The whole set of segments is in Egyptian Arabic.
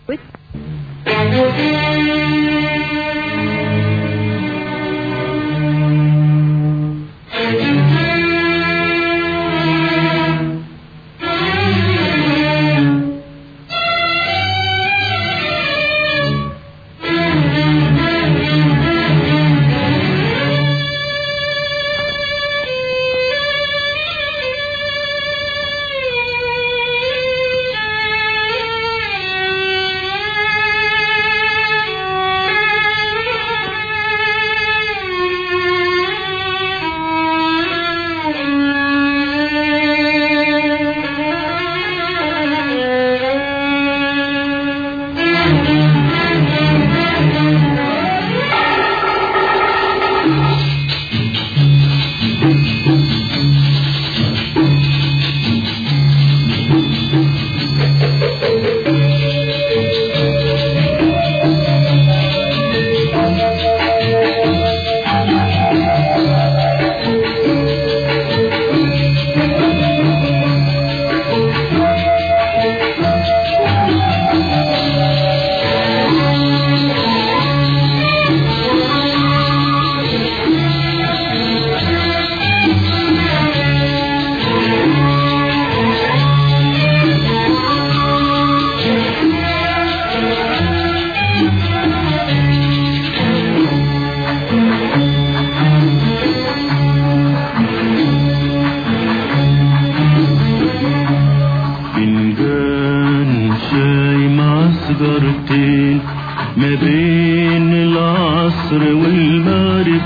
فنجان شاي مع سجارتين ما بين العصر والمغرب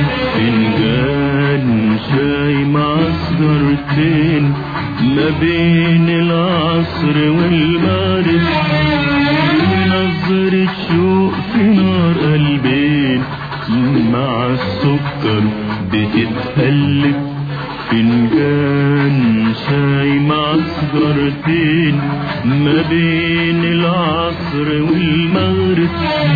فنجان شاي مع سجارتين ما بين العصر والمغرب نظرة شوق في نار قلبين مع السكر بتتقلب فنجان شاي مع سجارتين ما بين العصر والمغرب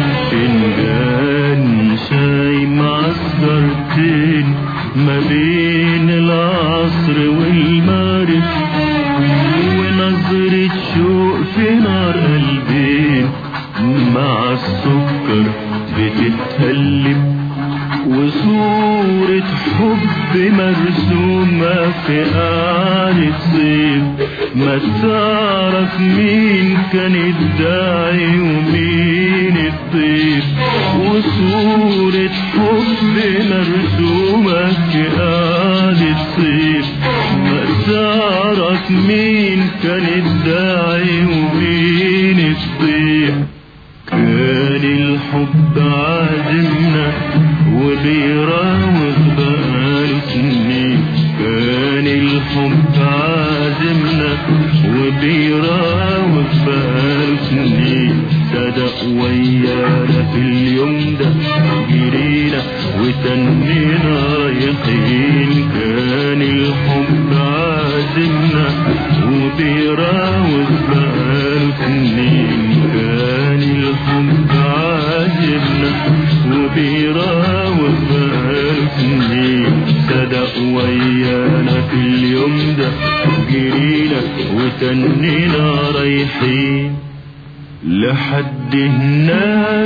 فنجان شاي مع سجارتين ما بين العصر والمغرب ونظرة شوق في نار قلبين مع السكر بتتقلب وصورة حب مرسومة في قعدة صيف ما تعرف مين كان الداعي ومين الضيف وصورة حب مرسومة في قعدة صيف ما تعرف مين كان الداعي ومين الضيف كان الحب عازمنا وبيراوغ بقاله سنين كان الحب عازمنا وبيراوغ بقاله سنين صدق ويانا في اليوم ده جرينا وتنينا رايحين كان الحب عازمنا وبيراوغ بقاله سنين كان الحب عازمنا وبيراوغ بقاله سنين صدق ويانا في اليوم ده جرينا وتنينا رايحين لحد هناك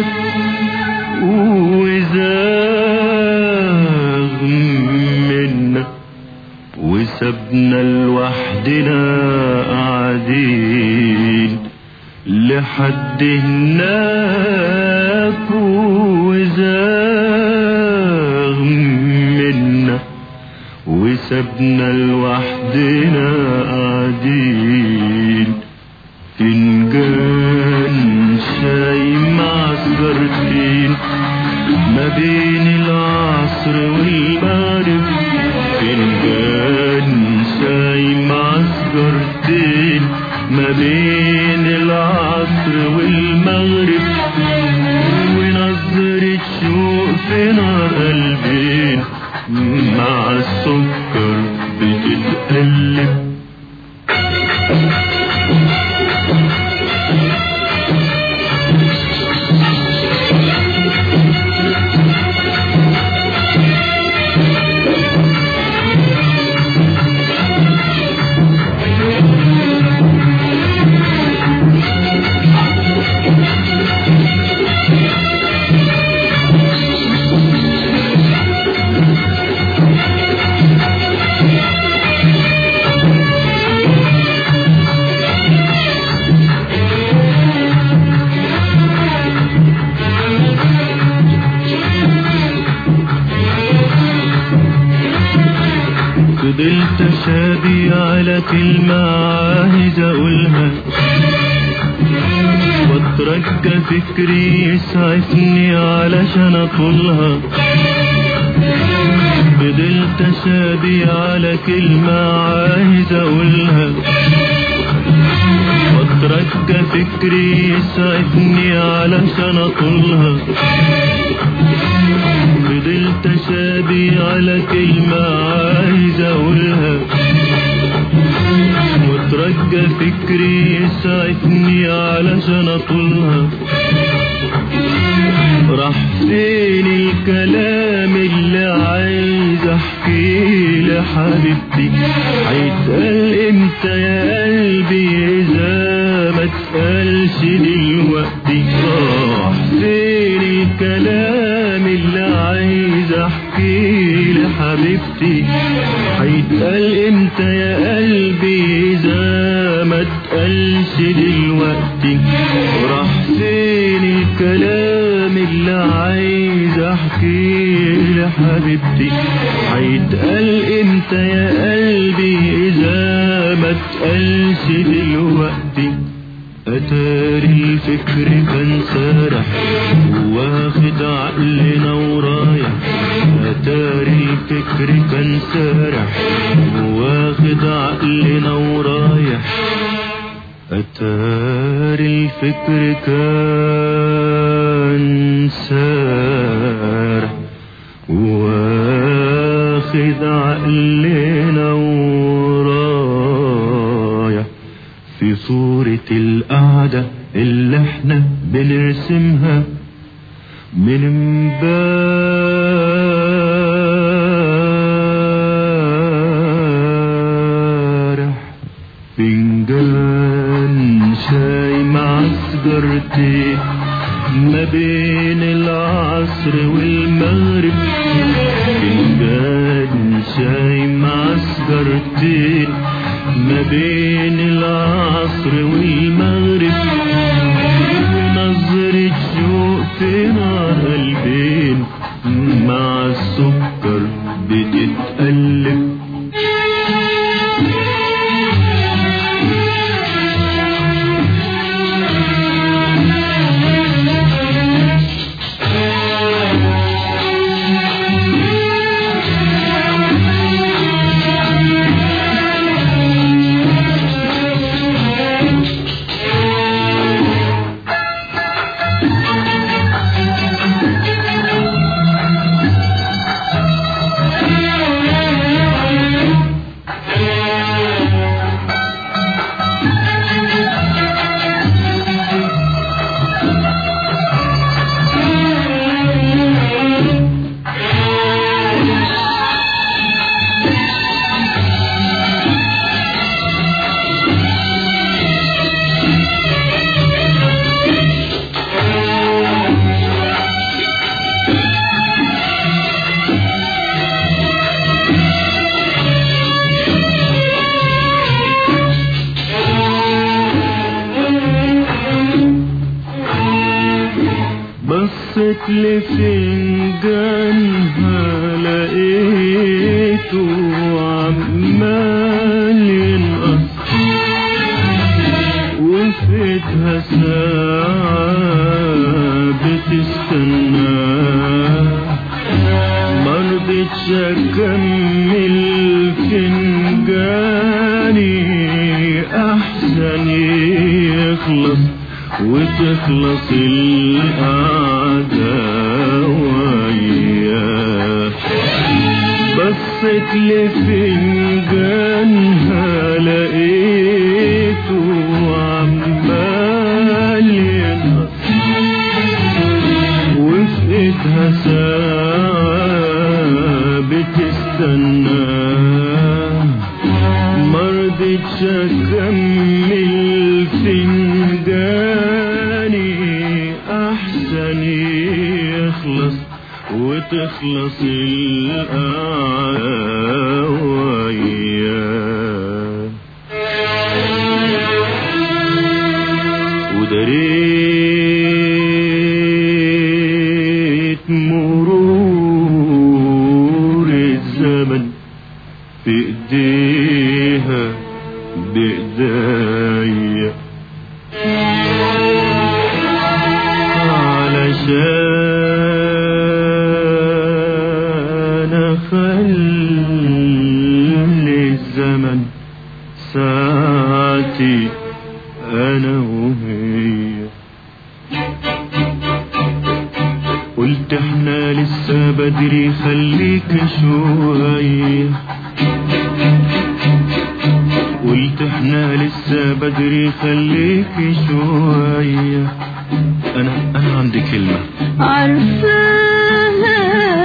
وزاغ منا وسبنا لوحدنا قاعدين لحد هناك وزاغ منا وسبنا لوحدنا قاعدين فنجان شاي مع سجارتين ما بين العصر والمغرب فنجان شاي مع سجارتين ما بين العصر والمغرب ونظرة شوق في نار قلبين مع السكر بتتقلب تشابي على كلمة عايز أقولها واترجى فكري يسعفني علشان أطولها فضلت أشابي على كلمة عايز أقولها واترجى فكري يسعفني علشان أطولها فضلت أشابي على كلمة عايز أقولها واترجى فكري يسعفني علشان أطولها راح فين الكلام اللي عايز احكيه لحبيبتي هيتقال امتى يا قلبي اذا ما اتقالش دلوقتي راح فين الكلام اللي عايز احكيه لحبيبتي هيتقال امتى يا قلبي اذا ما اتقالش دلوقتي راح فين الكلام اللي عايز احكيه لحبيبتي هيتقال امتى يا قلبي اذا ما اتقالش دلوقتي اتاري الفكر كان سارح واخد عقلنا ورايح اتاري الفكر كان سارح واخد عقلنا ورايح أتاري الفكر كان سارح واخد عقلنا ورايح في صورة القعدة اللي احنا بنرسمها من امبارح فنجان شاي مع سجارتين ما بين العصر والمغرب فنجان شاي مع سجارتين ما بين العصر والمغرب نظرة شوق في نار قلبين مع السكر بتتقلب بصت لفنجانها لقيته عمال ينقص وفيتها ساعة بتستناه مرضتش اكمل فنجاني احسن يخلص وتخلص القعدة وياه بصت لفنجانها لقيته عمال ينقص وفقتها ساعة بتستناه مرضتش اكمل فنجاني احسن يخلص وتخلص القعدة وياه ودريت مرور الزمن في ايديك بإيديا علشان أخلي الزمن ساعتي أنا وهي قلت احنا لسه بدري خليك شوية قلت احنا لسه بدري خليك شوية انا انا عندي كلمة عارفاها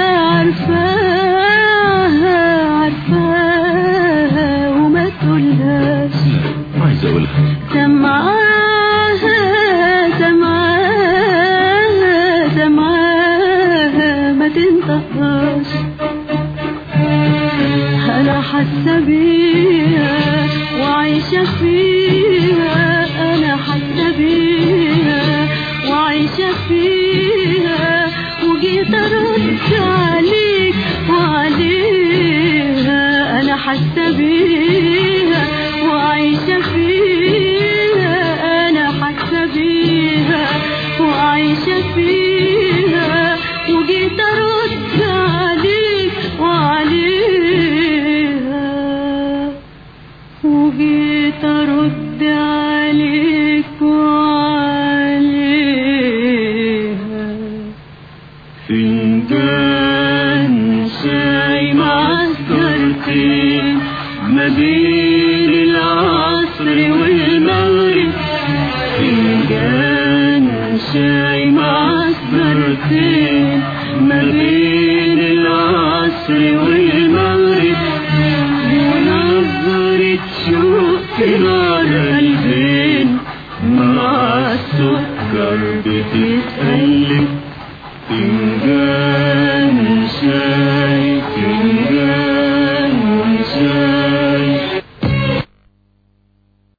عارفاها عارفاها وما تقولهاش ما عايز اقولها سمعاها سمعاها سمعاها ما تنطقهاش انا حاسه بيها وعايشه فيها انا حاسه بيها وعايشه فيها وجيت ارد عليك وعليها انا حاسه بيها وعايشه فيها انا حاسه بيها وعايشه فيها وجيت ارد عليك وعليها وجيت ارد عليك وعليها فنجان شاي معسكرتين ما بين العصر والمغرب فنجان شاي معسكرتين ما بين العصر والمغرب ونظرة شوق في نار قلبين مع السكر بتتقلب فنجان